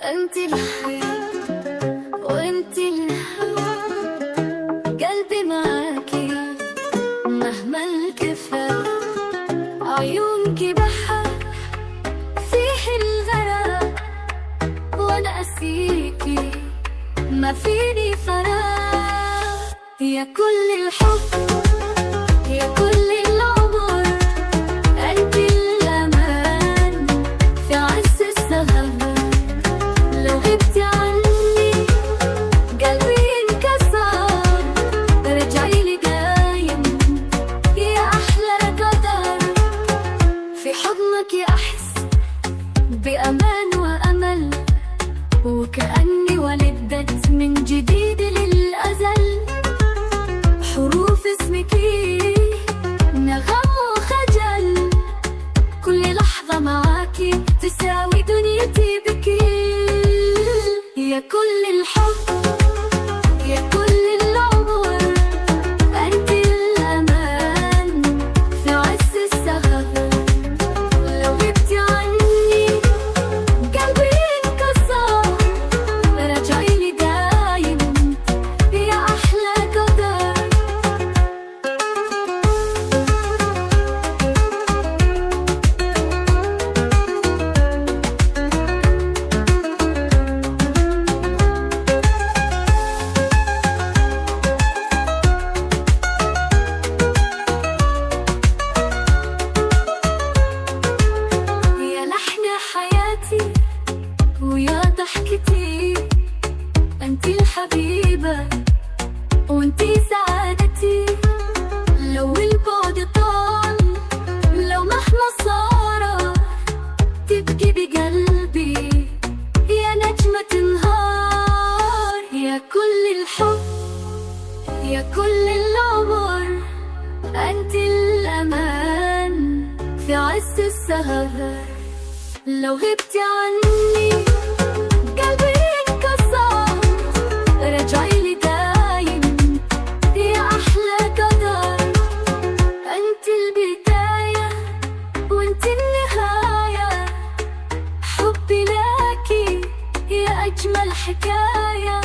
انت الحياة وانت الهوى قلبي معاكي مهما الكفاح عيونك بحر فيه الغرام وانا اسيكي ما فيني فراغ يا كل الحب يا كل العمر انت الامان في عز السهر لو غبتي عني قلبي انكسر رجعي لي دايم يا احلى قدر في حضنك احس بامان وامل وكاني ولدت من جديد للازل حروف اسمك نغم وخجل كل لحظة معاكي تساوي دنيتي بكي يا كل الحب يا كل العمر أنت الأمان في عز السهر لو غبتي عني قلبي انكسر رجعي لي دايم يا أحلى قدر يا لحن حياتي ويا ضحكتي انتي الحبيبة وانتي سعادتي لو البعد طال لو مهما صار تبكي بقلبي يا نجمة نهار يا كل الحب يا كل العمر أنت الأمان في عز السهر لو غبتي عني قلبي انكسر رجعي لي دايم يا أحلى قدر أنت البداية وأنت النهاية حبي لك يا أجمل حكاية